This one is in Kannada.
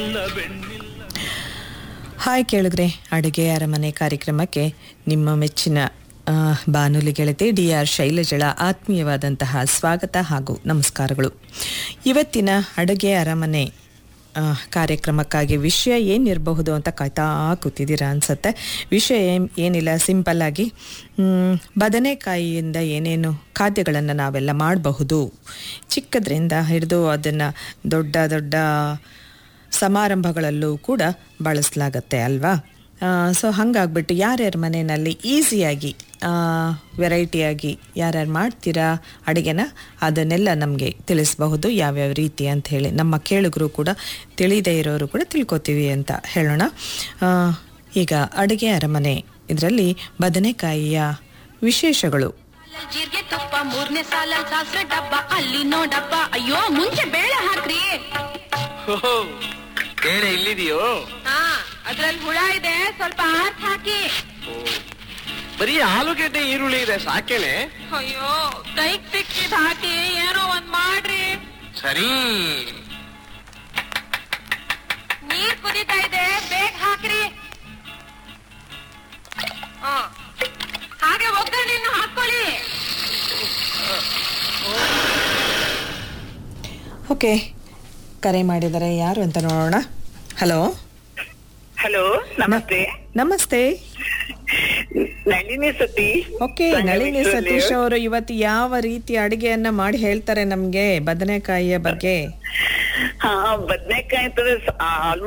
ಹಾಯ್ ಕೇಳಿದ್ರೆ ಅಡುಗೆ ಅರಮನೆ ಕಾರ್ಯಕ್ರಮಕ್ಕೆ ನಿಮ್ಮ ಮೆಚ್ಚಿನ ಆ, ಬಾನುಲಿ ಗೆಳತಿ ಡಿ ಆರ್ ಶೈಲಜಳ ಆತ್ಮೀಯವಾದಂತಹ ಸ್ವಾಗತ ಹಾಗೂ ನಮಸ್ಕಾರಗಳು ಇವತ್ತಿನ ಅಡುಗೆ ಅರಮನೆ ಆ, ಕಾರ್ಯಕ್ರಮಕ್ಕಾಗಿ ವಿಷಯ ಏನಿರಬಹುದು ಅಂತ ಕಾಯ್ತಾ ಕೂತಿದ್ದೀರಾ ಅನ್ಸತ್ತೆ ವಿಷಯ ಏನ್ ಏನಿಲ್ಲ ಸಿಂಪಲ್ ಆಗಿ ಮ್, ಬದನೆಕಾಯಿಯಿಂದ ಏನೇನು ಖಾದ್ಯಗಳನ್ನು ನಾವೆಲ್ಲ ಮಾಡಬಹುದು ಚಿಕ್ಕದ್ರಿಂದ ಹಿಡಿದು ಅದನ್ನು ದೊಡ್ಡ ದೊಡ್ಡ ಸಮಾರಂಭಗಳಲ್ಲೂ ಕೂಡ ಬಳಸಲಾಗತ್ತೆ ಅಲ್ವಾ ಸೊ ಹಾಗಾಗ್ಬಿಟ್ಟು ಯಾರ್ಯಾರ ಮನೆಯಲ್ಲಿ ಈಸಿಯಾಗಿ ವೆರೈಟಿಯಾಗಿ ಯಾರ್ಯಾರು ಮಾಡ್ತೀರಾ ಅಡುಗೆನ ಅದನ್ನೆಲ್ಲ ನಮಗೆ ತಿಳಿಸಬಹುದು ಯಾವ್ಯಾವ ರೀತಿ ಅಂತ ಹೇಳಿ ನಮ್ಮ ಕೇಳುಗರು ಕೂಡ ತಿಳಿದೇ ಇರೋರು ಕೂಡ ತಿಳ್ಕೊತೀವಿ ಅಂತ ಹೇಳೋಣ ಆ, ಈಗ ಅಡುಗೆ ಅರಮನೆ ಇದರಲ್ಲಿ ಬದನೆಕಾಯಿಯ ವಿಶೇಷಗಳು ಜೀರಿಗೆ ತುಪ್ಪ ಮೂರನೇ ಸಾಲ ಸಾಸ್ರೆ ಡಬ್ಬ ಅಲ್ಲಿ ನೋಡಪ್ಪ ಅಯ್ಯೋ ಮುಂಚೆ ಬೇಳೆ ಹಾಕ್ರಿ ಓಹೋ, ಬೇಳೆ ಇಲ್ಲಿದೆಯೋ ಹಾ ಅದ್ರಲ್ಲಿ ಹುಳ ಇದೆ ಸ್ವಲ್ಪ ಆರ್ತ್ ಹಾಕಿ ಓ, ಬರೀ ಆಲೂಗೆಡ್ಡೆ ಈರುಳ್ಳಿ ಇದೆ ಸಾಕೇನೆ ಅಯ್ಯೋ ಕೈಗ್ ಸಿಕ್ಕಿದ್ ಹಾಕಿ ಏನೋ ಒಂದ್ ಮಾಡ್ರಿ ಸರಿ ನೀರ್ ಕುದೀತಾ ಇದೆ ಬೇಗ ಹಾಕ್ರಿ ಹಾ ಹಾಗೆ ಒಗ್ಗರಣೆಯನ್ನು ಹಾಕೊಳ್ಳಿ ಓಕೆ ಕರೆ ಮಾಡಿದರೆ ಯಾರು ಅಂತ ನೋಡೋಣ ಹಲೋ ಹಲೋ ನಮಸ್ತೆ ನಮಸ್ತೆ ನಳಿನಿ ಸತೀಶ್ ಓಕೆ ನಳಿನಿ ಸತೀಶ್ ಅವರು ಇವತ್ತು ಯಾವ ರೀತಿ ಅಡಿಗೆಯನ್ನ ಮಾಡಿ ಹೇಳ್ತಾರೆ ನಮ್ಗೆ ಬದನೆಕಾಯಿಯ ಬಗ್ಗೆ ಹಾ ಬದ್ನೆಕಾಯಿ ಅಂತಂದ್ರೆ